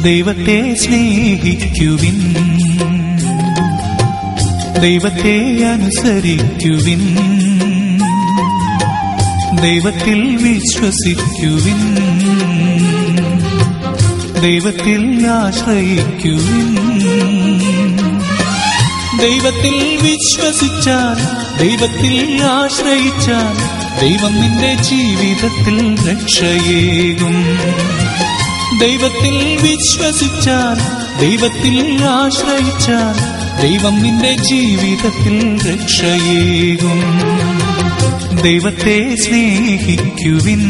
ദൈവത്തെ സ്നേഹിക്കുവിൻ ദൈവത്തെ അനുസരിക്കുവിൻ ദൈവത്തിൽ വിശ്വസിക്കുവിൻ ദൈവത്തിൽ ആശ്രയിക്കുവിൻ ദൈവത്തിൽ വിശ്വസിച്ചാൽ ദൈവത്തിൽ ആശ്രയിച്ചാൽ ദൈവം നിന്റെ ജീവിതത്തിൽ രക്ഷയേകും ദൈവത്തിൽ വിശ്വസിച്ചാൽ ദൈവത്തിൽ ആശ്രയിച്ചാൽ ദൈവം നിന്റെ ജീവിതത്തിൽ രക്ഷയേകും ദൈവത്തെ സ്നേഹിക്കുവിൻ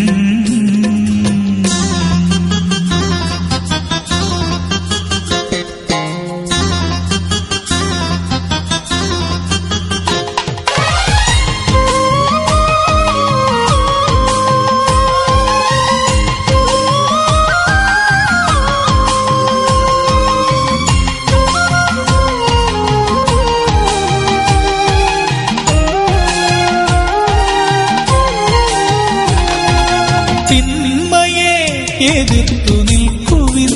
തിന്മയെ എതിർത്തു നിൽക്കുവിൻ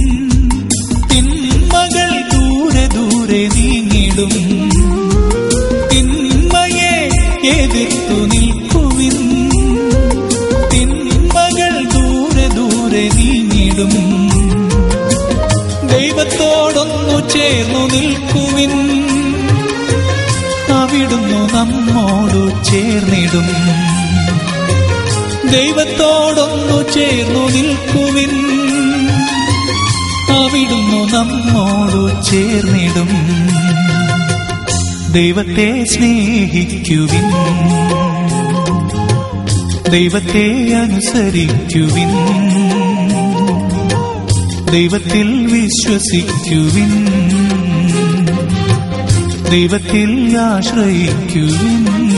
തിന്മകൾ ദൂരെ ദൂരെ നീങ്ങിടും തിന്മയെ എതിർത്തു നിൽക്കുവിൻ തിന്മകൾ ദൂരെ ദൂരെ നീങ്ങിടും ദൈവത്തോടൊന്നു ചേർന്നു നിൽക്കുവിൻ അവിടുന്നു നമ്മോടു ചേർന്നിടും ദൈവത്തോടൊന്നു ചേർന്നു നിൽക്കുവിൻ അവിടുന്നു നമ്മോടു ചേർന്നിടും ദൈവത്തെ സ്നേഹിക്കുവിൻ ദൈവത്തെ അനുസരിക്കുവിൻ ദൈവത്തിൽ വിശ്വസിക്കുവിൻ ദൈവത്തിൽ ആശ്രയിക്കുവിൻ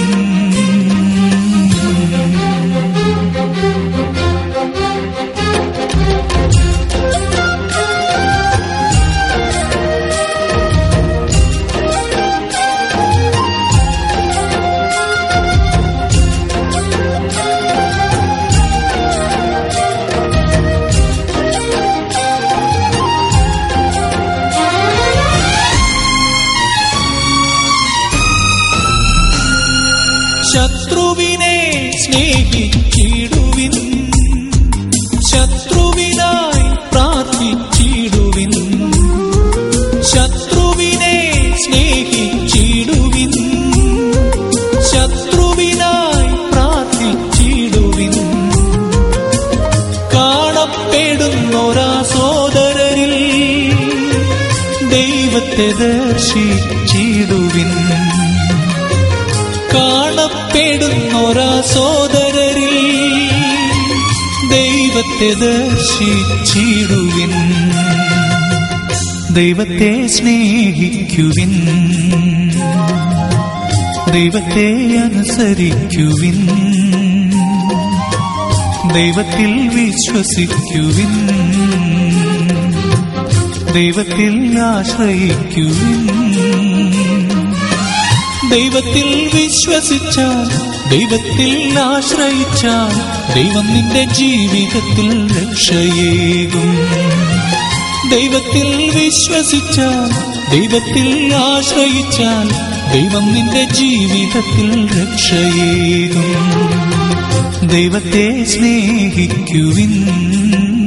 ശത്രുവിനെ സ്നേഹിച്ചിടുവിൻ ശത്രുവിനായി പ്രാർത്ഥിച്ചിടുവിൻ ശത്രുവിനെ സ്നേഹിച്ചിടുവിൻ ശത്രുവിനായി പ്രാർത്ഥിച്ചിടുവിൻ കാണപ്പെടുന്നൊരാ സോദരരിൽ ദൈവത്തെ ദർശിച്ചിടുവിൻ കാണപ്പെടുന്നൊരാ സോദരരിൽ ദൈവത്തെ ദർശിച്ചിടുവിൻ ദൈവത്തെ സ്നേഹിക്കുവിൻ ദൈവത്തെ അനുസരിക്കുവിൻ ദൈവത്തിൽ വിശ്വസിക്കുവിൻ ദൈവത്തിൽ ആശ്രയിക്കുവിൻ ദൈവത്തിൽ വിശ്വസിച്ചാൽ ദൈവത്തിൽ ആശ്രയിച്ചാൽ ദൈവം നിന്റെ ജീവിതത്തിൽ രക്ഷയേകും ദൈവത്തിൽ വിശ്വസിച്ചാൽ ദൈവത്തിൽ ആശ്രയിച്ചാൽ ദൈവം നിന്റെ ജീവിതത്തിൽ രക്ഷയേകും ദൈവത്തെ സ്നേഹിക്കുവിൻ